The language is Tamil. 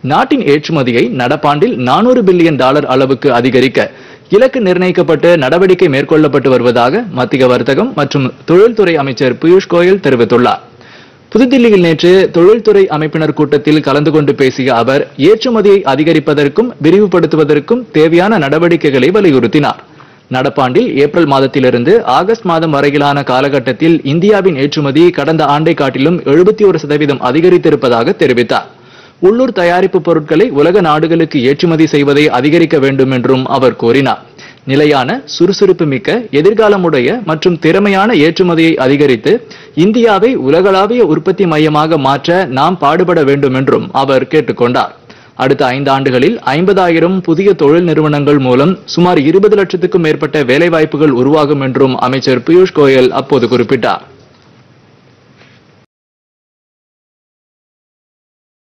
நாட்டின் ஏற்றுமதியை நடப்பாண்டில் நானூறு பில்லியன் டாலர் அளவுக்கு அதிகரிக்க இலக்கு நிர்ணயிக்கப்பட்டு நடவடிக்கை மேற்கொள்ளப்பட்டு வருவதாக மத்திய வர்த்தகம் மற்றும் தொழில்துறை அமைச்சர் பியூஷ் கோயல் தெரிவித்துள்ளார் புதுதில்லியில் நேற்று தொழில்துறை அமைப்பினர் கூட்டத்தில் கலந்து கொண்டு பேசிய அவர் ஏற்றுமதியை அதிகரிப்பதற்கும் விரிவுபடுத்துவதற்கும் தேவையான நடவடிக்கைகளை வலியுறுத்தினார் நடப்பாண்டில் ஏப்ரல் மாதத்திலிருந்து ஆகஸ்ட் மாதம் வரையிலான காலகட்டத்தில் இந்தியாவின் ஏற்றுமதி கடந்த ஆண்டை காட்டிலும் எழுபத்தி ஒரு சதவீதம் அதிகரித்திருப்பதாக தெரிவித்தார் உள்ளூர் தயாரிப்பு பொருட்களை உலக நாடுகளுக்கு ஏற்றுமதி செய்வதை அதிகரிக்க வேண்டும் என்றும் அவர் கூறினார் நிலையான சுறுசுறுப்பு மிக்க எதிர்காலமுடைய மற்றும் திறமையான ஏற்றுமதியை அதிகரித்து இந்தியாவை உலகளாவிய உற்பத்தி மையமாக மாற்ற நாம் பாடுபட வேண்டும் என்றும் அவர் கேட்டுக்கொண்டார் அடுத்த ஐந்து ஆண்டுகளில் ஐம்பதாயிரம் புதிய தொழில் நிறுவனங்கள் மூலம் சுமார் இருபது லட்சத்துக்கும் மேற்பட்ட வேலைவாய்ப்புகள் உருவாகும் என்றும் அமைச்சர் பியூஷ் கோயல் அப்போது குறிப்பிட்டார்